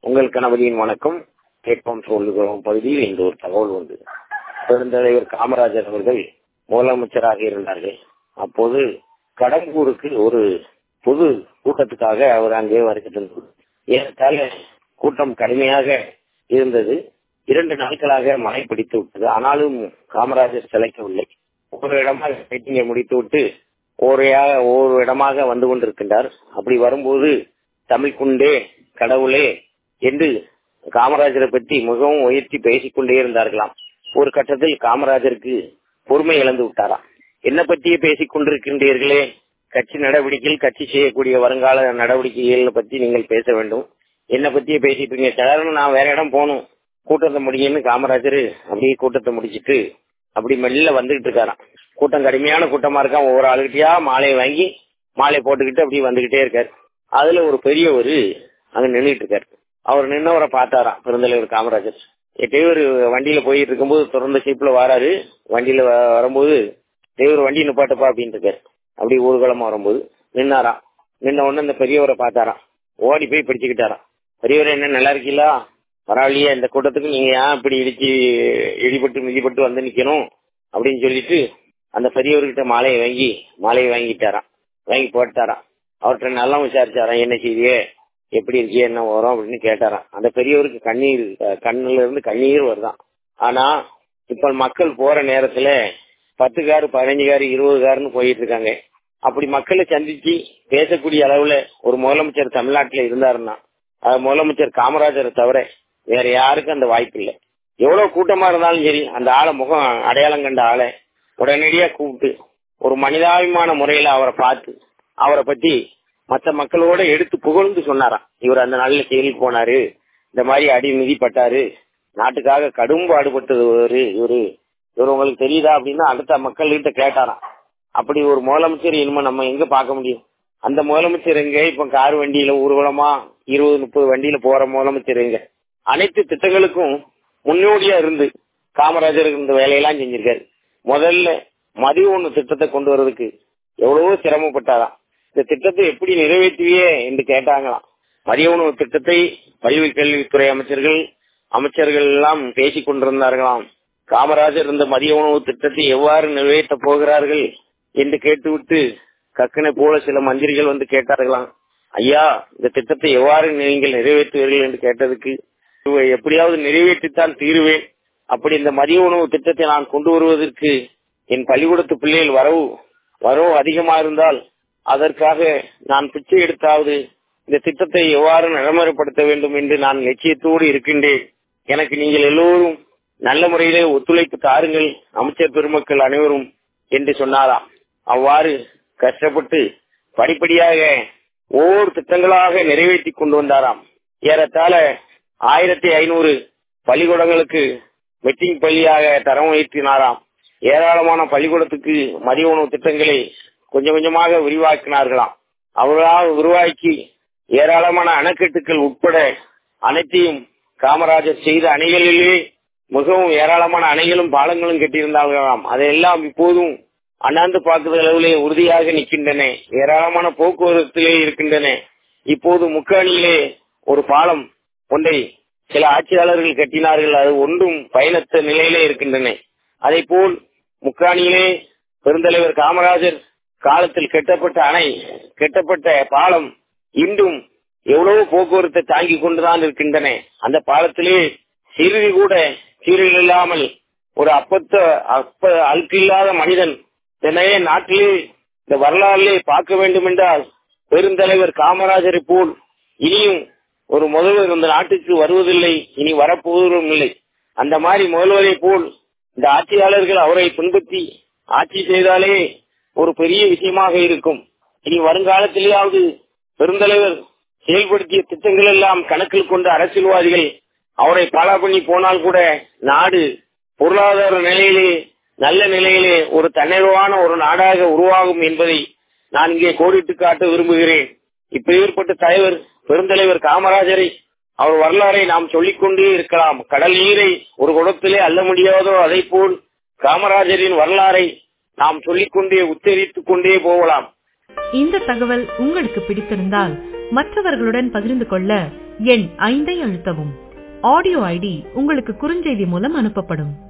உங்கள் கணபதியின் வணக்கம் கேட்போம் சொல்லுகிறோம் பகுதியில் இந்த ஒரு தகவல் உண்டு பெருந்தலைவர் காமராஜர் அவர்கள் முதலமைச்சராக இருந்தார்கள் அப்போது கடம்பூருக்கு ஒரு பொது கூட்டத்துக்காக அவர் அங்கே வருகிறது ஏறத்தாழ கூட்டம் கடுமையாக இருந்தது இரண்டு நாட்களாக மழை பிடித்து விட்டது ஆனாலும் காமராஜர் சிலைக்கவில்லை ஒரு இடமாக மீட்டிங்கை முடித்து விட்டு ஒரையாக ஒரு இடமாக வந்து கொண்டிருக்கின்றார் அப்படி வரும்போது தமிழ் குண்டே கடவுளே என்று காமராஜரை பற்றி மிகவும் உயர்த்தி பேசிக்கொண்டே இருந்தார்களாம் ஒரு கட்டத்தில் காமராஜருக்கு பொறுமை இழந்து விட்டாராம் என்ன பற்றியே பேசிக் கொண்டிருக்கின்றீர்களே கட்சி நடவடிக்கைகள் கட்சி செய்யக்கூடிய வருங்கால நடவடிக்கைகள் பற்றி நீங்கள் பேச வேண்டும் என்ன பத்தியே பேசிட்டு இருக்கீங்க சாதாரண நான் வேற இடம் போகணும் கூட்டத்தை முடியும்னு காமராஜர் அப்படியே கூட்டத்தை முடிச்சிட்டு அப்படி மெல்ல வந்துகிட்டு இருக்காராம் கூட்டம் கடுமையான கூட்டமா இருக்கான் ஒவ்வொரு ஆளுகிட்டயா மாலையை வாங்கி மாலையை போட்டுக்கிட்டு அப்படி வந்துகிட்டே இருக்காரு அதுல ஒரு பெரிய ஒரு அங்க நின்றுட்டு இருக்காரு அவர் நின்னவரை பார்த்தாராம் பெருந்தலைவர் காமராஜர் டிரைவர் வண்டியில போயிட்டு இருக்கும்போது திறந்த ஷீப்ல வராரு வண்டியில வரும்போது டிரைவர் வண்டி நிப்பாட்டப்பா அப்படின்னு இருக்காரு அப்படி ஊர்வலமா வரும்போது நின்னாராம் நின்ன உடனே இந்த பெரியவரை பார்த்தாராம் ஓடி போய் பிடிச்சுக்கிட்டாராம் பெரியவரை என்ன நல்லா இருக்கீங்களா பரவாயில்லையே இந்த கூட்டத்துக்கு நீங்க ஏன் இப்படி இடிச்சு இடிபட்டு மிதிப்பட்டு வந்து நிக்கணும் அப்படின்னு சொல்லிட்டு அந்த பெரியவர்கிட்ட மாலையை வாங்கி மாலையை வாங்கிட்டாராம் வாங்கி போட்டாராம் அவர்கிட்ட நல்லா விசாரிச்சாராம் என்ன செய்தியே எப்படி இருக்கியே என்ன வரும் அப்படின்னு கேட்டாராம் அந்த பெரியவருக்கு கண்ணீர் கண்ணுல இருந்து கண்ணீர் வருதான் ஆனா இப்ப மக்கள் போற நேரத்துல பத்து காரு பதினஞ்சு காரு இருபது காருன்னு போயிட்டு இருக்காங்க அப்படி மக்களை சந்திச்சு பேசக்கூடிய அளவுல ஒரு முதலமைச்சர் தமிழ்நாட்டுல இருந்தாருன்னா அது முதலமைச்சர் காமராஜரை தவிர வேற யாருக்கும் அந்த வாய்ப்பு இல்லை எவ்வளவு கூட்டமா இருந்தாலும் சரி அந்த ஆளை முகம் அடையாளம் கண்ட ஆளை உடனடியா கூப்பிட்டு ஒரு மனிதாபிமான முறையில அவரை பார்த்து அவரை பத்தி மற்ற மக்களோட எடுத்து புகழ்ந்து சொன்னாராம் இவர் அந்த நாள்ல செயலுக்கு போனாரு இந்த மாதிரி அடி மிதிப்பட்டாரு நாட்டுக்காக கடும் பாடுபட்டது இவரு இவரு இவர் உங்களுக்கு தெரியுதா அப்படின்னு அடுத்த மக்கள் கிட்ட கேட்டாராம் அப்படி ஒரு முதலமைச்சர் இனிமே நம்ம எங்க பார்க்க முடியும் அந்த முதலமைச்சர் எங்க இப்ப கார் வண்டியில ஊர்வலமா இருபது முப்பது வண்டியில போற முதலமைச்சர் எங்க அனைத்து திட்டங்களுக்கும் முன்னோடியா இருந்து காமராஜர் இந்த வேலையெல்லாம் செஞ்சிருக்காரு முதல்ல மதிய ஒண்ணு திட்டத்தை கொண்டு வர்றதுக்கு எவ்வளவோ சிரமப்பட்டாராம் இந்த திட்டத்தை எப்படி நிறைவேற்றுவியே என்று கேட்டாங்களாம் மதிய உணவு திட்டத்தை பள்ளி கல்வித்துறை அமைச்சர்கள் அமைச்சர்கள் எல்லாம் பேசிக் கொண்டிருந்தார்களாம் காமராஜர் இந்த மதிய உணவு திட்டத்தை எவ்வாறு நிறைவேற்ற போகிறார்கள் என்று கேட்டுவிட்டு கக்கனை போல சில மந்திரிகள் வந்து கேட்டார்களாம் ஐயா இந்த திட்டத்தை எவ்வாறு நீங்கள் நிறைவேற்றுவீர்கள் என்று கேட்டதுக்கு எப்படியாவது நிறைவேற்றித்தான் தீருவேன் அப்படி இந்த மதிய உணவு திட்டத்தை நான் கொண்டு வருவதற்கு என் பள்ளிக்கூடத்து பிள்ளைகள் வரவு வரவு அதிகமா இருந்தால் அதற்காக நான் பிச்சை எடுத்தாவது இந்த திட்டத்தை எவ்வாறு நடைமுறைப்படுத்த வேண்டும் என்று நான் லட்சியத்தோடு இருக்கின்றேன் எனக்கு நீங்கள் எல்லோரும் நல்ல முறையிலே ஒத்துழைப்பு தாருங்கள் அமைச்சர் பெருமக்கள் அனைவரும் என்று சொன்னாராம் அவ்வாறு கஷ்டப்பட்டு படிப்படியாக ஒவ்வொரு திட்டங்களாக நிறைவேற்றி கொண்டு வந்தாராம் ஏறத்தாழ ஆயிரத்தி ஐநூறு பள்ளிக்கூடங்களுக்கு மெட்டிங் பள்ளியாக தரம் உயர்த்தினாராம் ஏராளமான பள்ளிக்கூடத்துக்கு மதிய உணவு திட்டங்களை கொஞ்சம் கொஞ்சமாக விரிவாக்கினார்களாம் அவர்களால் உருவாக்கி ஏராளமான அணைக்கட்டுகள் உட்பட அனைத்தையும் காமராஜர் செய்த அணைகளிலே மிகவும் ஏராளமான அணைகளும் பாலங்களும் கட்டியிருந்தார்களாம் அதையெல்லாம் இப்போதும் அண்ணாந்து பார்க்கிற அளவிலே உறுதியாக நிற்கின்றன ஏராளமான போக்குவரத்திலே இருக்கின்றன இப்போது முக்காணியிலே ஒரு பாலம் ஒன்றை சில ஆட்சியாளர்கள் கட்டினார்கள் அது ஒன்றும் பயனற்ற நிலையிலே இருக்கின்றன அதே போல் முக்காணியிலே பெருந்தலைவர் காமராஜர் காலத்தில் கட்டப்பட்ட அணை கட்டப்பட்ட பாலம் இன்றும் எவ்வளவு போக்குவரத்தை தாங்கிக் கொண்டுதான் இருக்கின்றன அந்த பாலத்திலே சிறிது கூட சீரழில் இல்லாமல் ஒரு அப்பத்த அப்ப அழுக்கில்லாத மனிதன் எனவே நாட்டிலே இந்த வரலாறிலே பார்க்க வேண்டும் என்றால் பெருந்தலைவர் காமராஜரை போல் இனியும் ஒரு முதல்வர் இந்த நாட்டுக்கு வருவதில்லை இனி வரப்போவதும் இல்லை அந்த மாதிரி முதல்வரை போல் இந்த ஆட்சியாளர்கள் அவரை பின்பற்றி ஆட்சி செய்தாலே ஒரு பெரிய விஷயமாக இருக்கும் இனி வருங்காலத்திலேயாவது பெருந்தலைவர் செயல்படுத்திய திட்டங்கள் எல்லாம் கணக்கில் கொண்ட அரசியல்வாதிகள் அவரை பாலா பண்ணி போனால் கூட நாடு பொருளாதார நிலையிலே நல்ல நிலையிலே ஒரு தன்னிறைவான ஒரு நாடாக உருவாகும் என்பதை நான் இங்கே கோடிட்டு காட்ட விரும்புகிறேன் இப்பேற்பட்ட தலைவர் பெருந்தலைவர் காமராஜரை அவர் வரலாறை நாம் சொல்லிக்கொண்டே இருக்கலாம் கடல் நீரை ஒரு குடத்திலே அள்ள முடியாதோ அதை போல் காமராஜரின் வரலாறை நாம் சொல்லிக்கொண்டே உச்சரித்துக் கொண்டே போகலாம் இந்த தகவல் உங்களுக்கு பிடித்திருந்தால் மற்றவர்களுடன் பகிர்ந்து கொள்ள எண் ஐந்தை அழுத்தவும் ஆடியோ ஐடி உங்களுக்கு குறுஞ்செய்தி மூலம் அனுப்பப்படும்